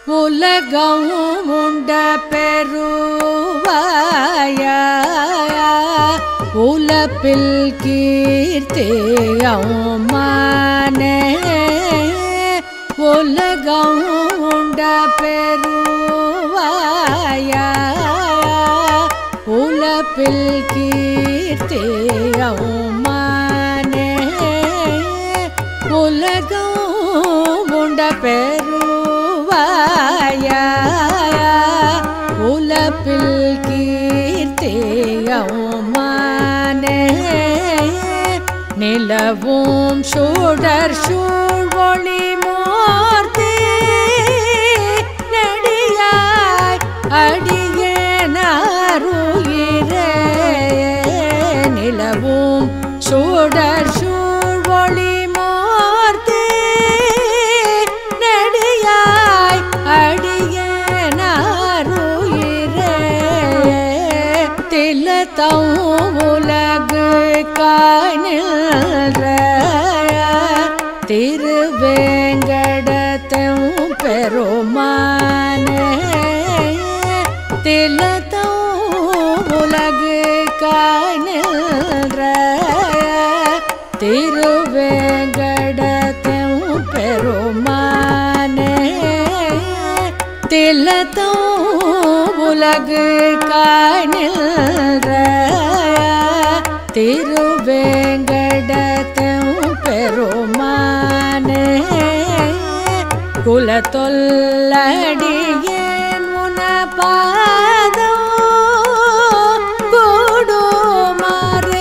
உலகம் உண்ட பெருவாய உலப்பில் கீர்த்தியமானே உலகம் உண்ட பெருவாய உலப்பில் கீர்த்தியமானே உலகம் உண்ட பெருவாய உலப்பில் கீர்த்தியமானே நிலவும் சூடர் சூழ்வொளி மூர்த்தி நடியாய் அடியேனாருயிரே நிலவும் சூடர் சூழ்வொளி மூர்த்தி நடியாய் அடியேனாருயிரே திலத்தம் உலகு காணில்ற திருவேங்கடத்தும் பெருமானே திலத்தம் உலகு காணில்ற திருவேங்கடத்தும் பெருமானே திலத்தம் உலகு காணில்ற திருவேங்கடத்தும் பெருமானே குலத்தொல்லடியேன் உன பாதம் கூடுமாறு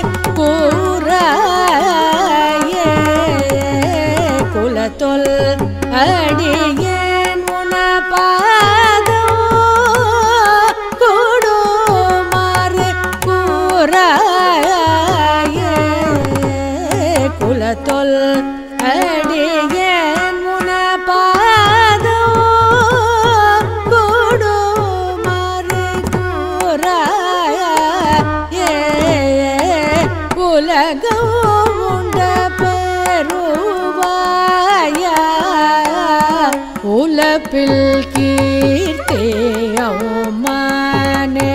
கூறாயே குலத்தொல் அடியேன் உன பாதம் கூடுமாறு கூறாயே குலத்தொல் அடியேன் உன பாதம் கூடுமாறு கூறாயே உலகம் உண்ட பெருவாயா உலப்பில் கீர்த்தியமானே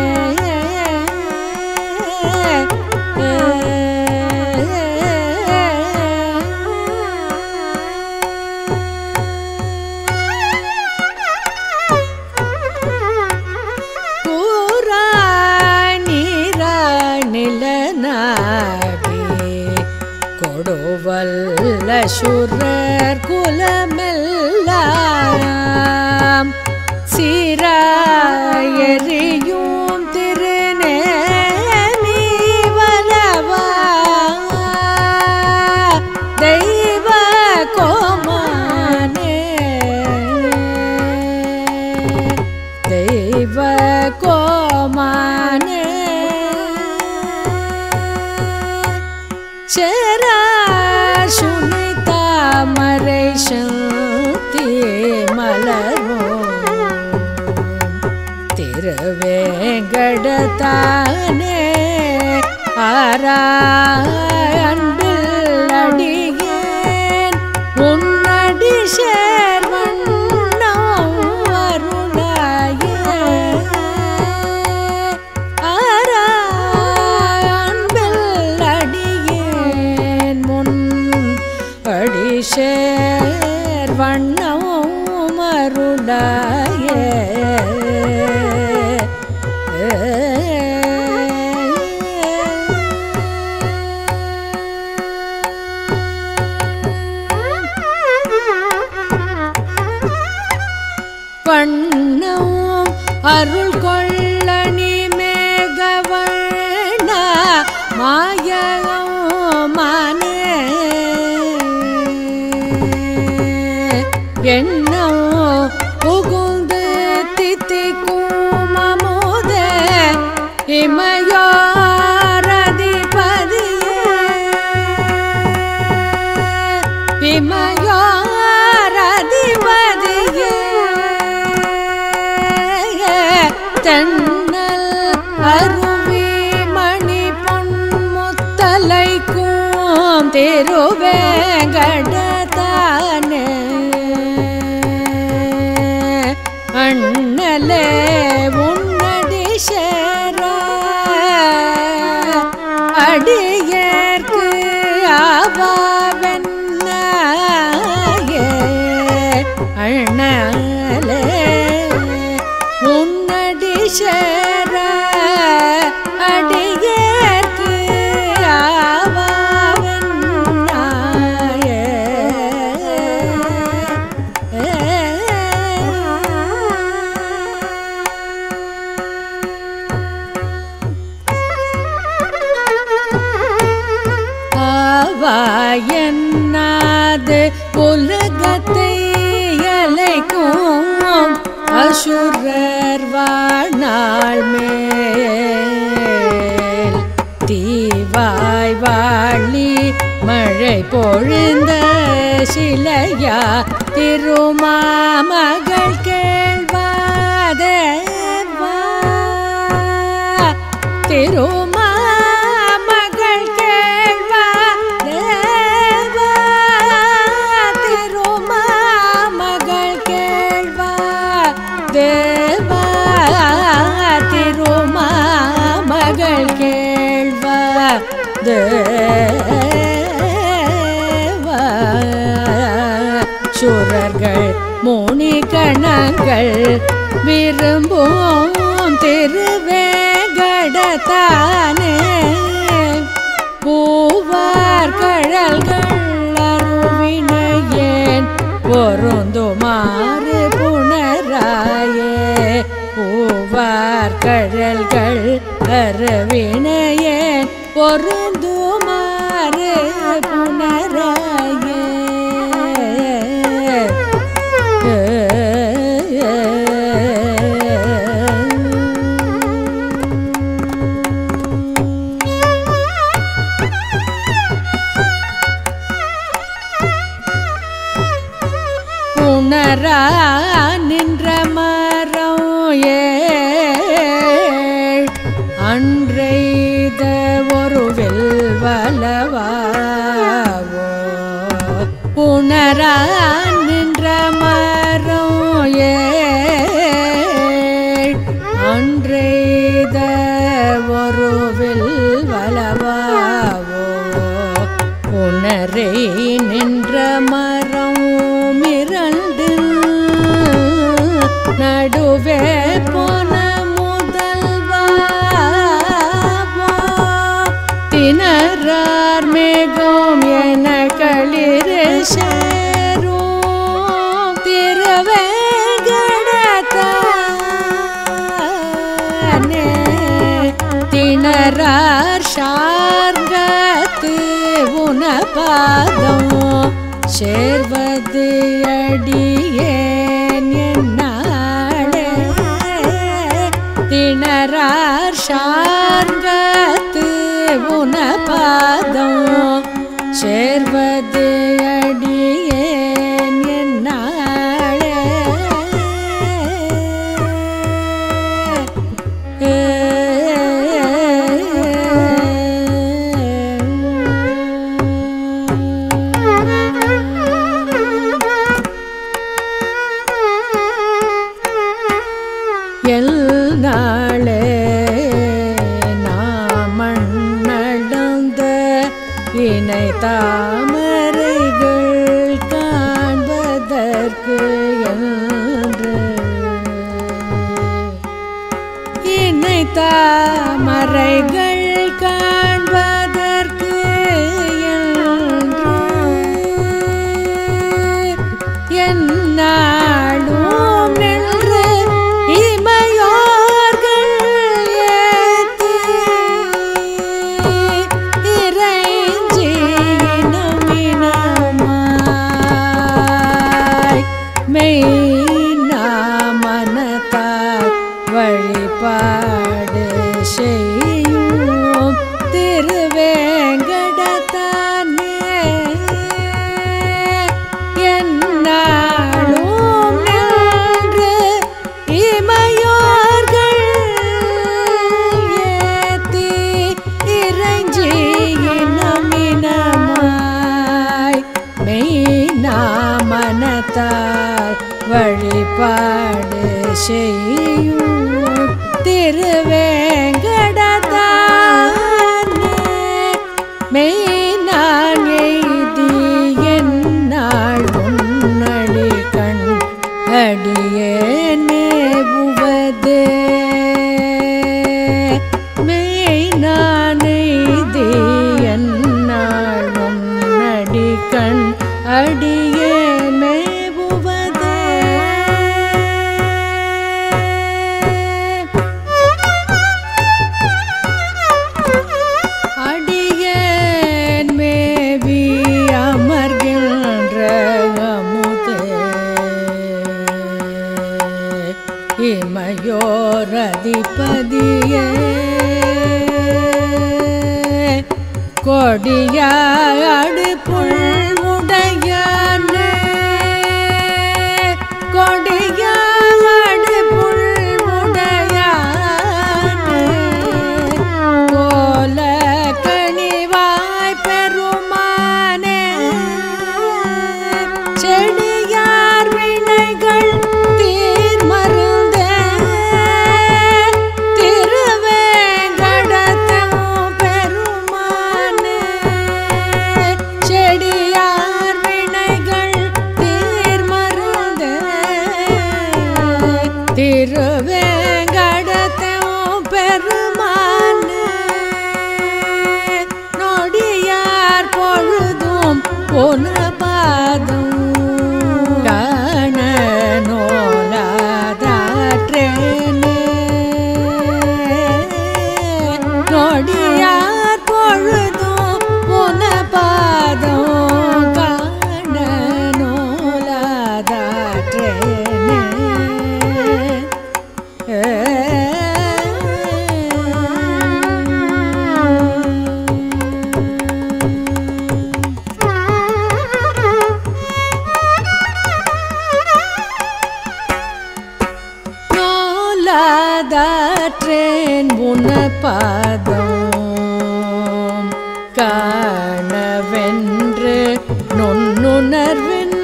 நிலநாடி கொடுவல்ல சுரர் குலமெல்லாம் சீராயறியும் திருநேமி வலவா தெய்வ கோமானே தெய்வ கோமானே சேரா சுனை தாமரை சக்தி மலரும் திருவேங்கடத்தானே ஆராய் அன்பில் அடியேன் உன்னடி சேர்வண்ணம் அருளாயே ஆராய் அன்பில் அடியேன் முன் அடி சேர் வண்ணம் அருளாயே வண்ணம் அருள் கொள்ளணி மேகவண்ண மாயமானே எண்ணோ புகுந்து தித்திக்கும் அமுதே இமயோரதிபதியே இமயோரதிபதியே தென்னல் அருவி மணி பொன்முத்தலைக்கும் திருவேங்கடதானே அண்ணலே உன்னடி சேர அடியேற்கு ஆவாயன்னாது உலகத்தை அலைக்கும் அசுரர் வாழ்நாள் மேல் தீவாய் வாழி மழை பொழிந்த சிலையா திருமாமகள் கேள்வாதேவா திருமாமகள் கேள்வா தேவா திருமாமகள் கேள்வா தேவா திருமாமகள் கேள்வா தேவா சுரர்கள் முனி கணங்கள் விரும்பும் திருவேங்கடத்தானே பூவார் கழல்கள் அருவினையேன் பொருந்துமாறு புனராயே பூவார் கழல்கள் அருவினையேன் பொருந்துமாறு புனராயே உணரா நின்ற மரம் ஏழ் அன்றைத ஒரு வெல்வலவாவோ உணரா நின்ற மரம் ஏழ் அன்றைத ஒரு வெல்வலவாவோ உணரை நின்ற மரம் இரண்டு நடுவே போன முதல்வா திணறார் மேகம் என களிர் சேரும் திருவேங்கடத்தானே திணறார் சார்கத்து உனபாதம் சேர்வது அடியேன் என்னாளே திணறார் சார்கத்து உனபாதம் சேர்வது அடியேன் என்னாளே எல் நாளே நாமண் நடந்த இணை தாமரைகள் காண்பதற்கு என்று இணை தாமரைகள் காண்பதற்கு என்று என்னாலும் நின்று இமையோர்கள் ஏத்தி இறைஞ்சி இனமினமாய் மெய்நாமனத்தால் வழிபாடு செய்யும் திருவேங்கடத்தானே என்னாலும் நின்று இமையோர்கள் ஏத்தி இறைஞ்சி இனமினமாய் மெய்நாமனத்தால் வழிபாடு செய்யும் திருவேங்கடத்தானே மெய்நான் எய்தி என்னாள் உன்னடி கண் அடியேனேவுவது மெய் நானெய்தி என்னாளும் நடிகண் அடியேன் மேவுவது அடியேன் மேவி அமர்கின்ற அமுதே இமையோர் அதிபதியே கொடியாடு புல்முடையானே கொடியாடு புல்முடையானே கோல கனிவாய் பெருமானே செடியார் வினைகள் தீர்மருந்தே திருவேங்கடத்தம் பெருமானே செடியார் வினைகள் தீர்மருந்தே திருவேங்கடத்தம் பெருமானே நொடியார் பொழுதும் பொன பாதம் காண நோலாதாற்றேனே நொடியார் பொழுதும் பொன பாதம் காண நோலாதாற்றேனே நோலாதாற்றேன் உனப்பாதம் காணவென்று நுண்ணுணர்வின்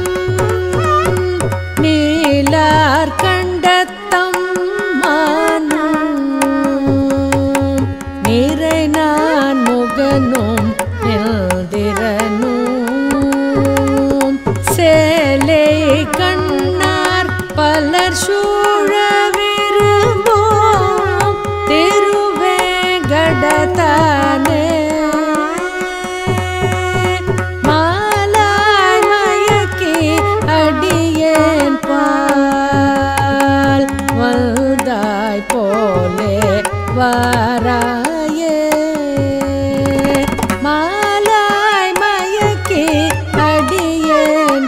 நீலார் கண்டத்தம் மானும் நீரை நான் முகனும் எந்திரனும் சேலை கண்ணார் பலர் சூழ விரும்பும் திருவேங்கடத்தானே மாலாய் மயக்கி அடியேன் பால் வந்தாய் போலே வாராயே மாலாய் மயக்கி அடியேன்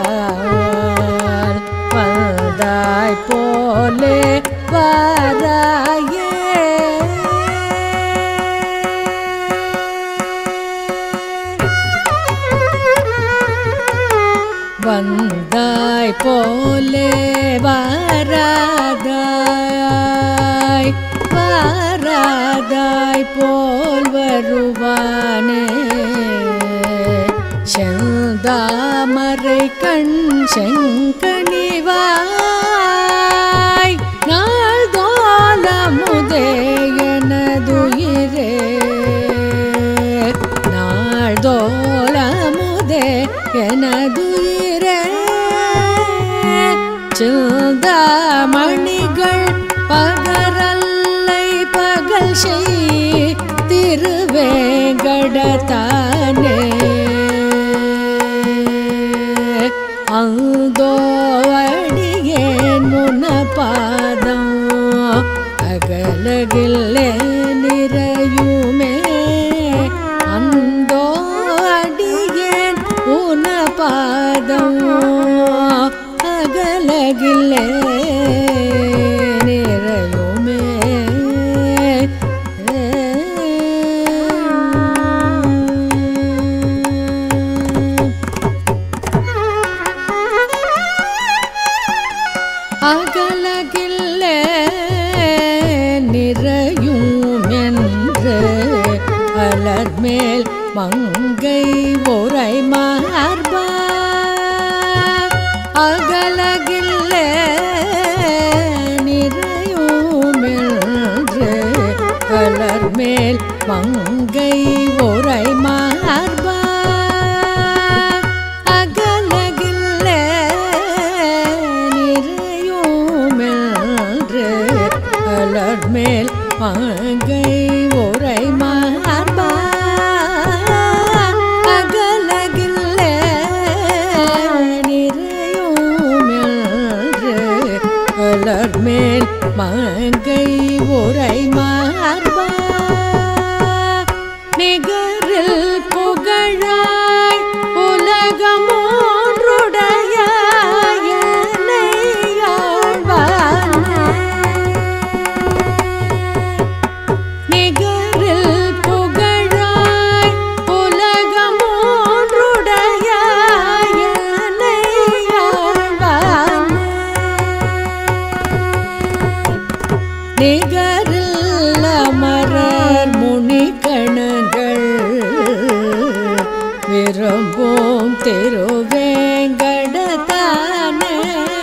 பால் வந்தாய் போலே வாராயே வந்தாய் போலே வாராதாய் வாராதாய் போல் வருவானே செந்தாமரை கண் செங்கனிவாய் நாள்தோலமுதே எனதுயிரே நாள்தோலமுதே எனதுயிரே சிந்தாமணிகள் பகரல்லை பகல் செய் திருவேங்கடத்தானே அந்தோ அடியேன் முனபாதம் அகலகில்லே நிறையுமே அந்தோ அடியேன் உனபாதம் அகலகில்லே நிறையுமே அகலகில்லே நிறையும் என்று அலர்மேல் மங்கை உரை மார்பா அகலகில்லே நிறையும் என்று அலர்மேல் மங்கை உரை மார்பா அகலகில்லே மங்கை உரை மார்பா அகலகில்ல நிறையும் என்று அலர் மேல் மங்கை உரை மார்பா நிகரில் புகழாய் உலகம் ஒன்றுடைய நிகரில் புகழாய் உலகம் ஒன்றுடைய நிகரில் அமரர் முனிகணங்கள் விரும்பும் திருவேங்கடத்தானே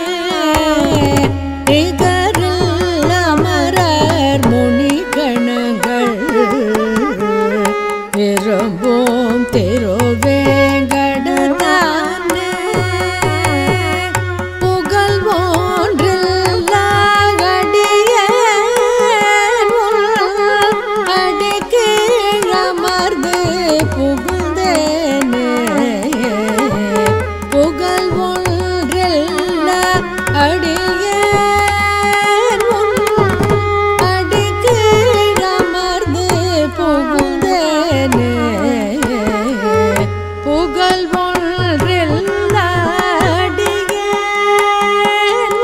நிகரில் அமரர் முனிகணங்கள் விரும்பும் திருவேங்கடத்தானே புகழ் ஒன்றில் அடிக்கீழமர்ந்து புகுந்தேனே புகழ் ஒன்றில் அடியேன் அடிக்கீழமர்ந்து புகுந்தேனே புகழ் ஒன்றில் அடியேன்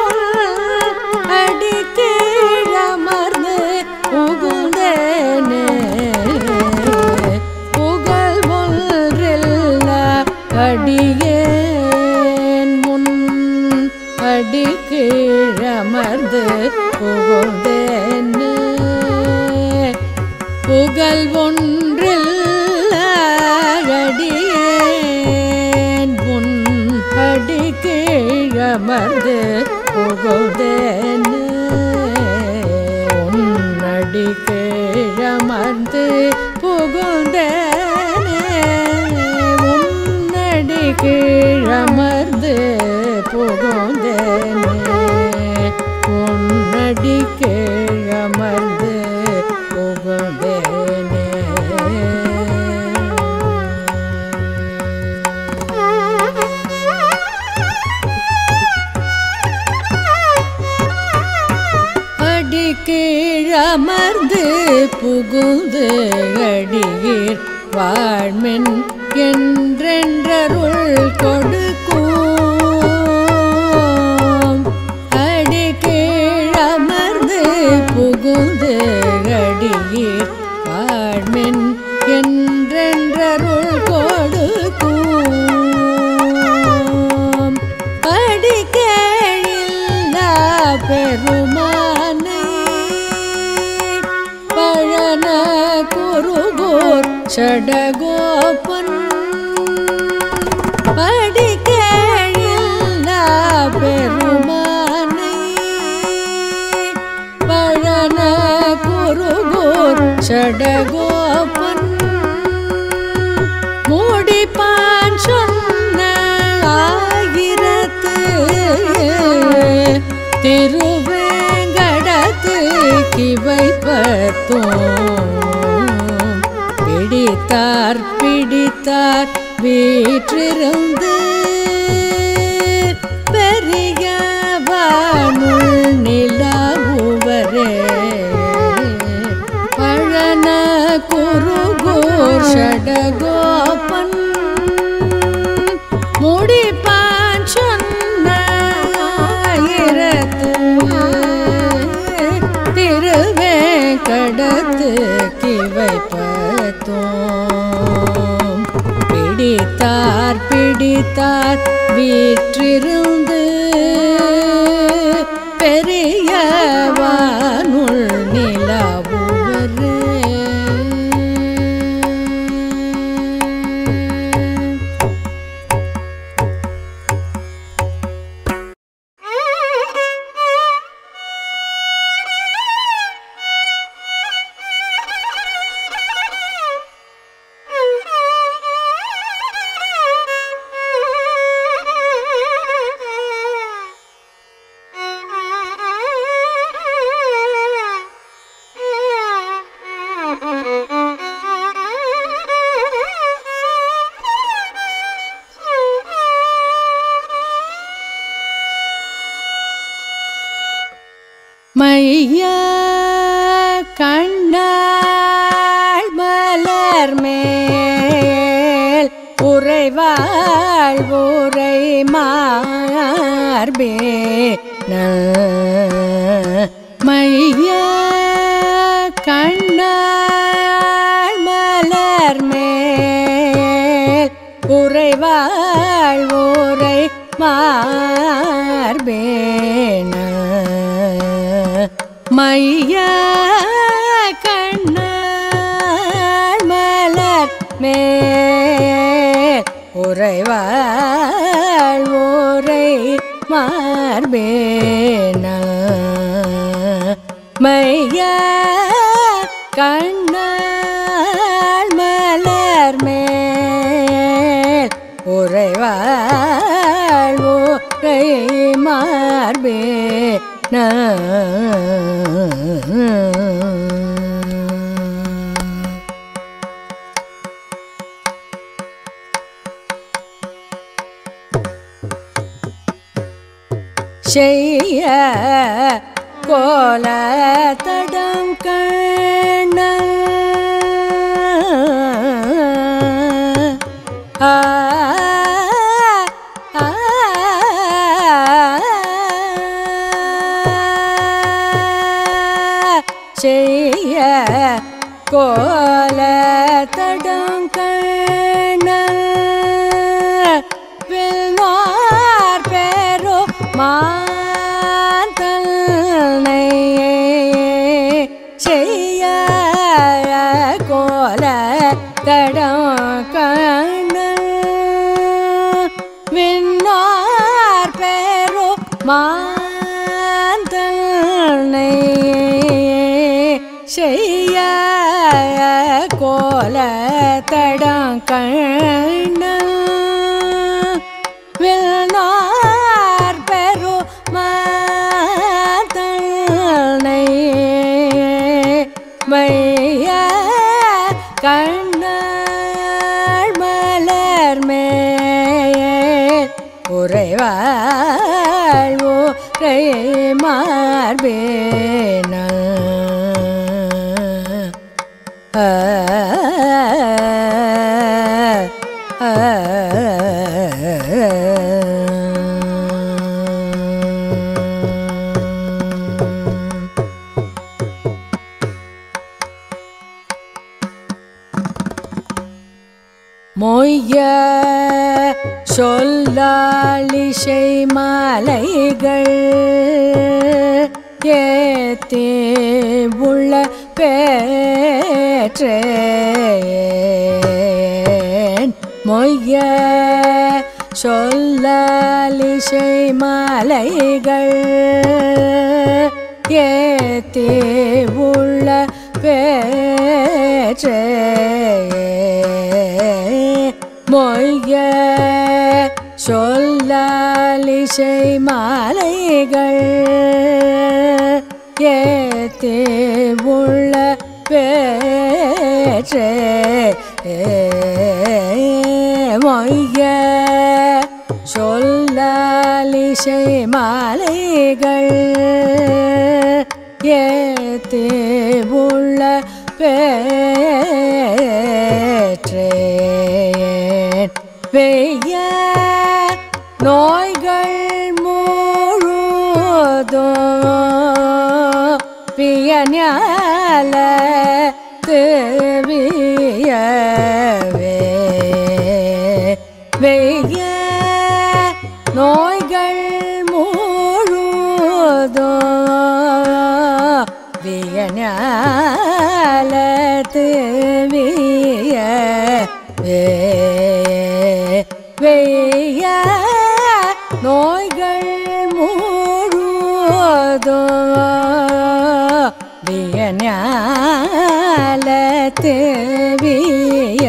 அடிக்கீழமர்ந்து புகுந்தேனே புகழ் ஒன்றில் அடியேன் முன் அடிக்கீழமர்ந்து புகுந்தேனே புகழ் ஒன்றில் அடியேன் உன் அடி கீழமர்ந்து புகுந்தேனே உன்னடி கீழமர்ந்து புகுந்தேனே உன்னடி கீழமர்ந்து புகுந்தேனே உன்னடி கீழமர்ந்து புகுந்தேனே அடி கீழமர்ந்து புகுந்து அடியீர் வாழ்மென் என்றென்றருள் கொடுக்கும் அடி கீழமர்ந்து புகுந்து அடியீர் வாழ்மென் என்றென்றருள் கொடுக்கும் படிக்கேழில்லா பெருமானை பழன குருகோர் சடகோபன் படிக்கேழில்லா பெருமானை பழன குருகோர் சடகோபன் மூடிப்பான் சொன்ன ஆயிரத்து திருவேங்கடத்து கிவை பத்தும் பிடித்தார் பிடித்தார் வீற்றிருந்து பெரியவானுள் நிலாவுவரே பழன குருகோர் ஷடகோபன் முடிப்பான் சொன்ன ஆயிரத்து திருவேங்கடத்து கிவை பத்தோம் பிடித்தார் பிடித்தார் வீற்றிருந்து பெரியவானுள் நிலவுவரே Thank you. மைய கண்ணாள் மலர் மேல் உறைவாள் உரை மார்பே மைய கண்ணாள் மலர் மேல் உறைவாள் உரை மார்பேன மைய கண்ணாள் மலர் மேல் உறைவாள் உரை மார்பேன மைய கண்ணாள் மலர் மேல் உறைவாள் உரை மார்பே செய்ய கோல தடம் கண்ண ஆ ஆ, செய்ய கோல தடம் கண்ண வில்வார் பெரு மாந்தனை செய்ய கோல தடம் கண்ண விண்ணார் பெரு மாந்தனை செய்ய கோல தடம் கண்ண வில்னார் பெரு மாதனை மைய கண்ணாள் மலர் மேல் உறைவாள் உரை மார்பேன ஆ ஆ மொய்ய சொல்லாளிசை மாலைகள் ஏத்தே உள்ள பேற்றேன் மொய்ய சொல்லாலிசை மாலைகள் ஏத்தே உள்ள பேற்றே மொய்ய சொல்லாலிசை மாலைகள் ஏத்தே உள்ள பேற்றே மொய்ய சொல்லாலிசை மாலைகள் ஏத்தே உள்ள பேற்றேன் வெய்ய நோய்கள் முழுதோ பியஞால தேவியவே வெய்ய நோய்கள் முழுதோ வியஞால தேவிய வெய்ய நோய்கள் மூழுதோ வியஞால தேவிய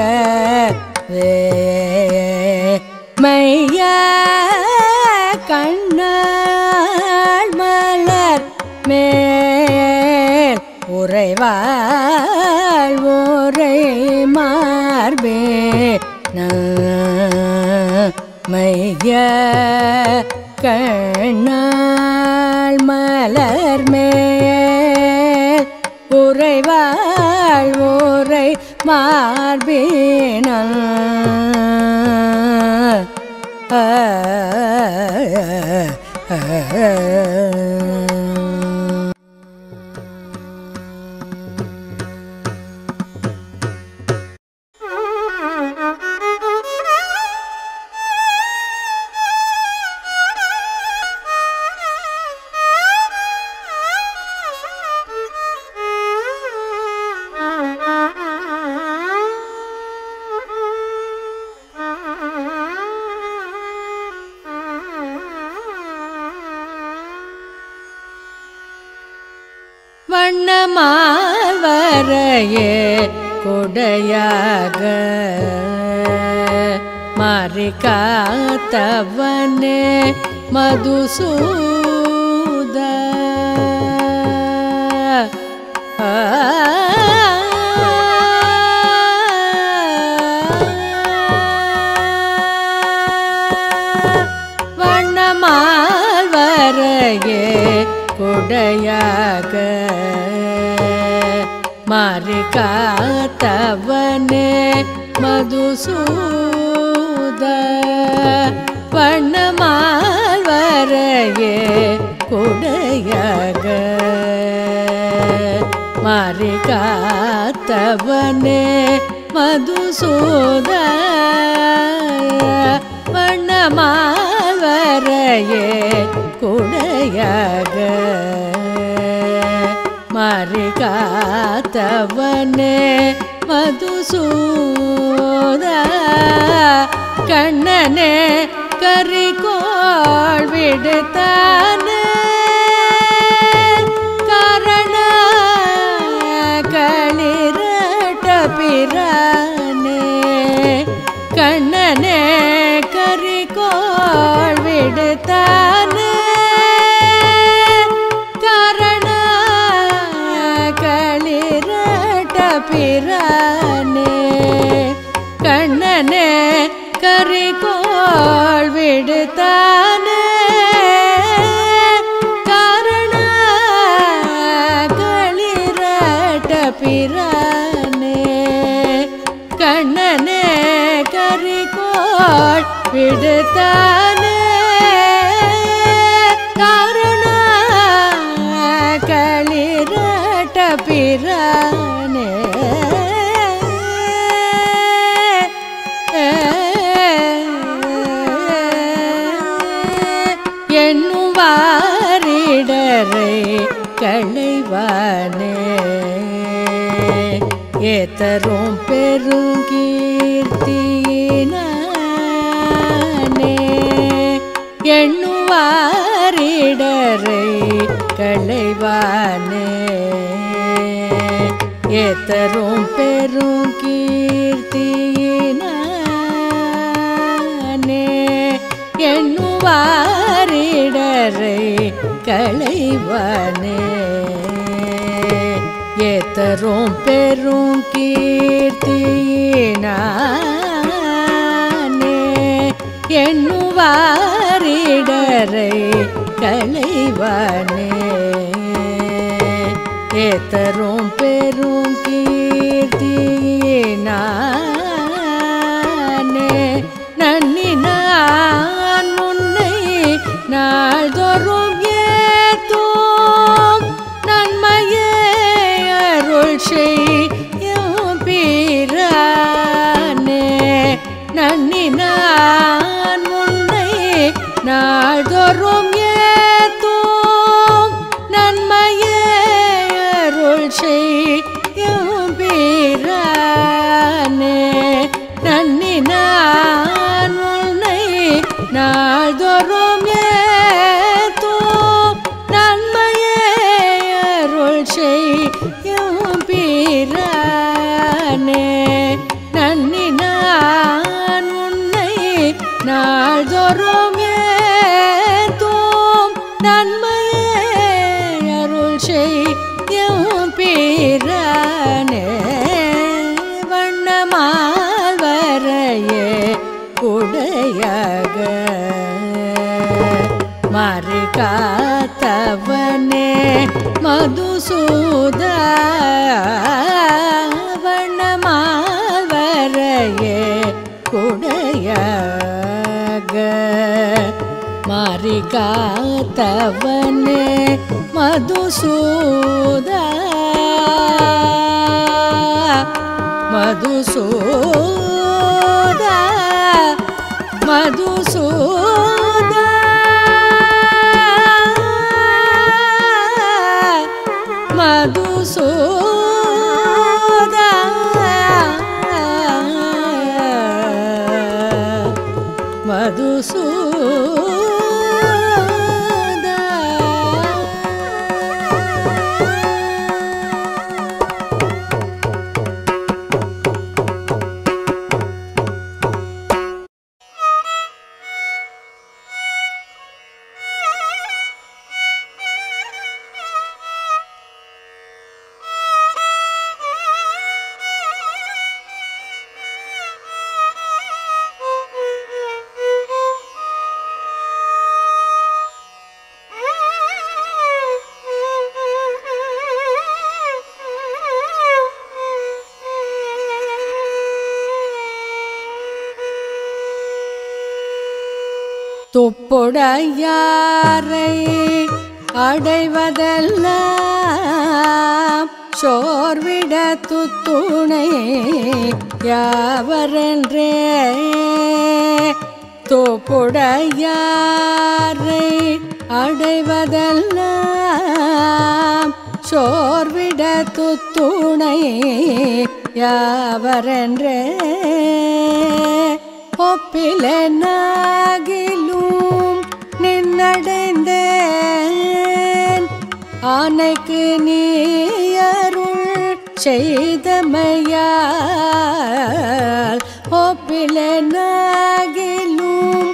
மைய கண்ணாள் மலர் மேல் உறைவாள் உரை மார்பே மைய கண்ணாள் மலர் மலர் மேல் உறைவாள் ஊரை மார்பினல் ஆ, ஆ, ஆ. வண்ணமால் வரையே கொடையாக மாறி காத்தவனே மதுசூத ஆ. வண்ணமால் வரையே கொடையாக மாறி காத்தவனே மதுசூத வண்ணமால் வரையே கொடையாக மாறி காத்தவனே மதுசூத வண்ணமால் வரையே குடையாக மாறி காத்தவனே மதுசூத கண்ணனே கரிகோள் விடுத்தானே காரண களிரட்ட பிரானே கண்ணனே கரிகோள் விடுத்தானே காரண களிரட்ட பிரானே கண்ணனே கரிகோள் விடுத்தானே காரண களிரட்ட பிரானே கண்ணனே கரிகோள் விடுத்தானே காரண களிரட்ட பிரானே என்னும் வாரிடரை களைவானே ஏத்தரும் பெருங்கீர்த்தினானே எண்ணுவாரிடரை களைவானே ஏத்தரும் பெருங்கீர்த்தினானே எண்ணுவாரிடரை களைவானே ஏத்தரும் பெரும் கீர்த்தியினானே எண்ணுவாரிடரை களைவானே ஏத்தரும் பெரும் கீர்த்தியினானே நன்னினான் முன்னை நாள்தோறும் ஏத்தோம் நன்மையே அருள் செய்யும் பீரானே நன்னினான் முன்னை நாள்தோறும் ஏத்தோம் நன்மையே அருள் செய்யும் பீரானே நன்னினான் உன்னை நாள்தோறும் ஏத்தோம் நன்மையே அருள் செய்யும் பீரானே நன்னினான் உன்னை நாள்தோறும் ஏத்தோம் நன்மையே அருள் செய்யும் பீரானே வண்ணமால் வரையே உடையாக மாறி கா காத்தவனே மதுசூத வண்ணமாவரையே குடையாக மாறி காத்தவனே மதுசூத மதுசூத மதுசூத மதுசூத மதுசூத துப்புடையாரை அடைவதெல்லாம் சோர்விட துத்துணை யாவரென்றே துப்புடையாரை அடைவதெல்லாம் சோர்விட துத்துணை யாவரென்றே ஒப்பிலனாகிலும் நின்னடைந்தேன் ஆனைக்கு நீ அருள் செய்தமையால் ஒப்பிலனாகிலும்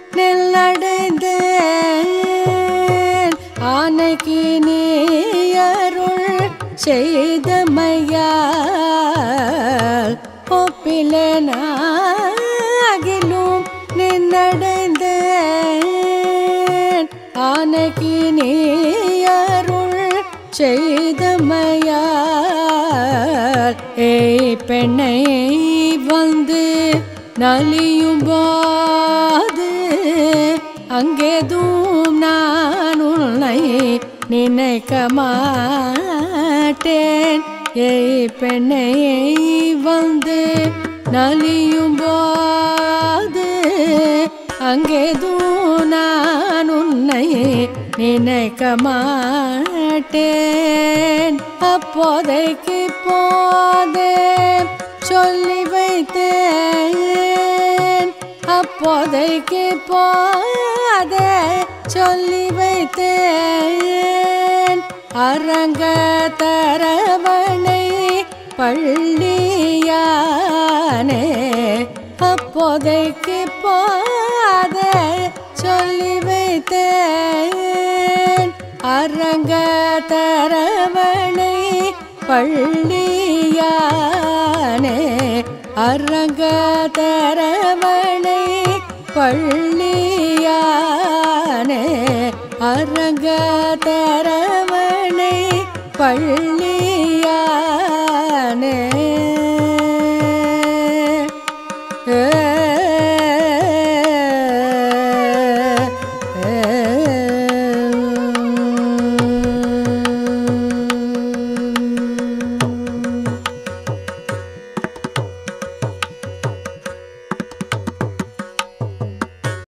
நின்னடைந்தேன் ஆனைக்கு நீ அருள் செய்தமையால் ஒப்பிலனாகிலும் நின்னடைந்தேன் ஆனைக்கு நீ அருள் செய்தமையால் ஏய் பெண்ணை வந்து நலியும் போது அங்கேதும் நான் உன்னை நினைக்க மாட்டேன் ஏய் பெண்ணை வந்து நலியும் போது அங்கேதும் நான் உன்னை நினைக்க மாட்டேன் அப்போதைக்கு போதே சொல்லி வைத்தேன் அப்போதைக்கு போதே சொல்லி வைத்தேன் அரங்க தரவணை பள்ளியானே அப்போதைக்கு போதே சொல்லி வைத்தேன் அரங்க தரவணை பள்ளியானே அரங்க தரவணை பள்ளியானே அரங்க தரவணை பள்ளி